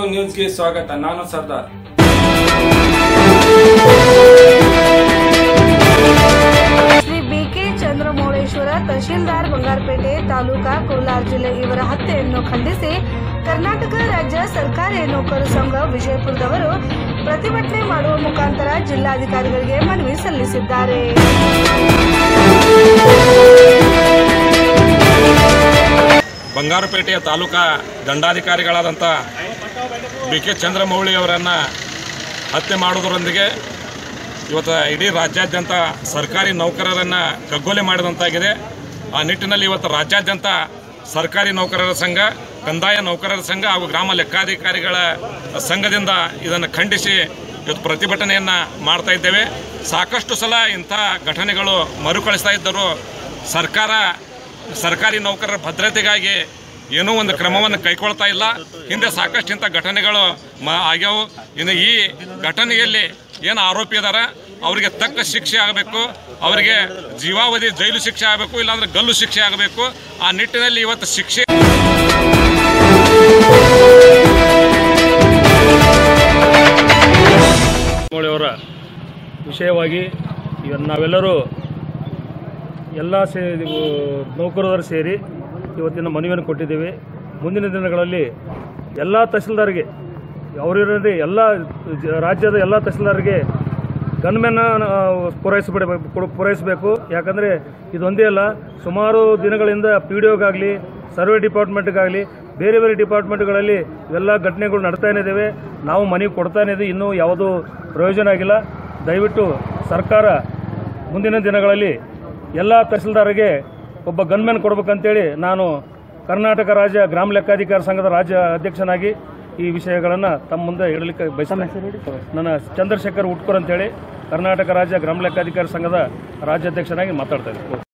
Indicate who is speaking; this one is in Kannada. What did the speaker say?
Speaker 1: ನ್ಯೂಸ್ಗೆ ಸ್ವಾಗತ ನಾನು ಸರ್ದಾರ್
Speaker 2: ಶ್ರೀ ಬಿ ಕೆ ಚಂದ್ರಮೌಳೇಶ್ವರ ತಹಶೀಲ್ದಾರ್ ಬಂಗಾರಪೇಟೆ ತಾಲೂಕಾ ಕೋಲಾರ ಜಿಲ್ಲೆ ಇವರ ಹತ್ಯೆಯನ್ನು ಖಂಡಿಸಿ ಕರ್ನಾಟಕ ರಾಜ್ಯ ಸರ್ಕಾರಿ ನೌಕರರ ಸಂಘ ವಿಜಯಪುರದವರು ಪ್ರತಿಭಟನೆ ಮಾಡುವ ಮುಖಾಂತರ ಜಿಲ್ಲಾಧಿಕಾರಿಗಳಿಗೆ ಮನವಿ ಸಲ್ಲಿಸಿದ್ದಾರೆ
Speaker 3: ಬಂಗಾರಪೇಟೆಯ ತಾಲೂಕಾ ದಂಡಾಧಿಕಾರಿಗಳಾದಂಥ ಬಿ ಕೆ ಚಂದ್ರಮೌಳಿ ಅವರನ್ನು ಹತ್ಯೆ ಮಾಡೋದರೊಂದಿಗೆ ಇವತ್ತು ಇಡೀ ರಾಜ್ಯಾದ್ಯಂತ ಸರ್ಕಾರಿ ನೌಕರರನ್ನು ಕಗ್ಗೊಲೆ ಮಾಡಿದಂತಾಗಿದೆ ಆ ನಿಟ್ಟಿನಲ್ಲಿ ಇವತ್ತು ರಾಜ್ಯಾದ್ಯಂತ ಸರ್ಕಾರಿ ನೌಕರರ ಸಂಘ ಕಂದಾಯ ನೌಕರರ ಸಂಘ ಹಾಗೂ ಗ್ರಾಮ ಲೆಕ್ಕಾಧಿಕಾರಿಗಳ ಸಂಘದಿಂದ ಇದನ್ನು ಖಂಡಿಸಿ ಇವತ್ತು ಪ್ರತಿಭಟನೆಯನ್ನು ಮಾಡ್ತಾ ಇದ್ದೇವೆ ಸಾಕಷ್ಟು ಸಲ ಇಂಥ ಘಟನೆಗಳು ಮರುಕಳಿಸ್ತಾ ಇದ್ದರೂ ಸರ್ಕಾರ ಸರ್ಕಾರಿ ನೌಕರರ ಭದ್ರತೆಗಾಗಿ ಏನೂ ಒಂದು ಕ್ರಮವನ್ನು ಕೈಗೊಳ್ತಾ ಇಲ್ಲ ಹಿಂದೆ ಸಾಕಷ್ಟು ಇಂಥ ಘಟನೆಗಳು ಮ ಆಗ್ಯಾವು ಇನ್ನು ಈ ಘಟನೆಯಲ್ಲಿ ಏನು ಆರೋಪಿ ಇದಾರ ಅವರಿಗೆ ತಕ್ಕ ಶಿಕ್ಷೆ ಆಗಬೇಕು ಅವರಿಗೆ ಜೀವಾವಧಿ ಜೈಲು ಶಿಕ್ಷೆ ಆಗಬೇಕು ಇಲ್ಲಾಂದ್ರೆ ಗಲ್ಲು ಶಿಕ್ಷೆ ಆಗಬೇಕು ಆ ನಿಟ್ಟಿನಲ್ಲಿ ಇವತ್ತು ಶಿಕ್ಷೆ
Speaker 4: ಅವರ ವಿಷಯವಾಗಿ ಇವತ್ತು ನಾವೆಲ್ಲರೂ ಎಲ್ಲ ಸೇ ಇವು ನೌಕರರು ಸೇರಿ ಇವತ್ತಿನ ಮನವಿಯನ್ನು ಕೊಟ್ಟಿದ್ದೇವೆ ಮುಂದಿನ ದಿನಗಳಲ್ಲಿ ಎಲ್ಲ ತಹಸೀಲ್ದಾರ್ಗೆ ಅವರಿರೋದೇ ಎಲ್ಲ ಜ- ರಾಜ್ಯದ ಎಲ್ಲ ತಹಸೀಲ್ದಾರ್ಗೆ ಗನ್ಮೆನ್ನ ಪೂರೈಸಬಿಡಬೇಕು ಕೊಡು- ಪೂರೈಸಬೇಕು ಯಾಕಂದರೆ ಇದೊಂದೇ ಅಲ್ಲ ಸುಮಾರು ದಿನಗಳಿಂದ ಪಿ ಡಿ ಒಗಾಗಲಿ ಸರ್ವೆ ಡಿಪಾರ್ಟ್ಮೆಂಟ್ಗಾಗಲಿ ಬೇರೆ ಬೇರೆ ಡಿಪಾರ್ಟ್ಮೆಂಟ್ಗಳಲ್ಲಿ ಇವೆಲ್ಲ ಘಟನೆಗಳು ನಡ್ತಾನೇ ಇದ್ದಾವೆ ನಾವು ಮನವಿ ಕೊಡ್ತಾನೇ ಇದ್ದೀವಿ ಇನ್ನೂ ಯಾವುದೂ ಪ್ರಯೋಜನ ಆಗಿಲ್ಲ ದಯವಿಟ್ಟು ಸರ್ಕಾರ ಮುಂದಿನ ದಿನಗಳಲ್ಲಿ ಎಲ್ಲ ತಹಸೀಲ್ದಾರ್ಗೆ ಒಬ್ಬ ಗನ್ಮೆನ್ ಕೊಡ್ಬೇಕಂತೇಳಿ ನಾನು ಕರ್ನಾಟಕ ರಾಜ್ಯ ಗ್ರಾಮ ಲೆಕ್ಕಾಧಿಕಾರಿ ಸಂಘದ ರಾಜ್ಯ ಅಧ್ಯಕ್ಷನಾಗಿ ಈ ವಿಷಯಗಳನ್ನು ತಮ್ಮ ಮುಂದೆ ಇಡಲಿಕ್ಕೆ ಬಯಸ್ತೇನೆ ನನ್ನ ಚಂದ್ರಶೇಖರ್ ಉಟ್ಕೂರ್ ಅಂತೇಳಿ ಕರ್ನಾಟಕ ರಾಜ್ಯ ಗ್ರಾಮ ಲೆಕ್ಕಾಧಿಕಾರಿ ಸಂಘದ ರಾಜ್ಯಾಧ್ಯಕ್ಷನಾಗಿ ಮಾತಾಡ್ತಾ ಇದ್ದೀನಿ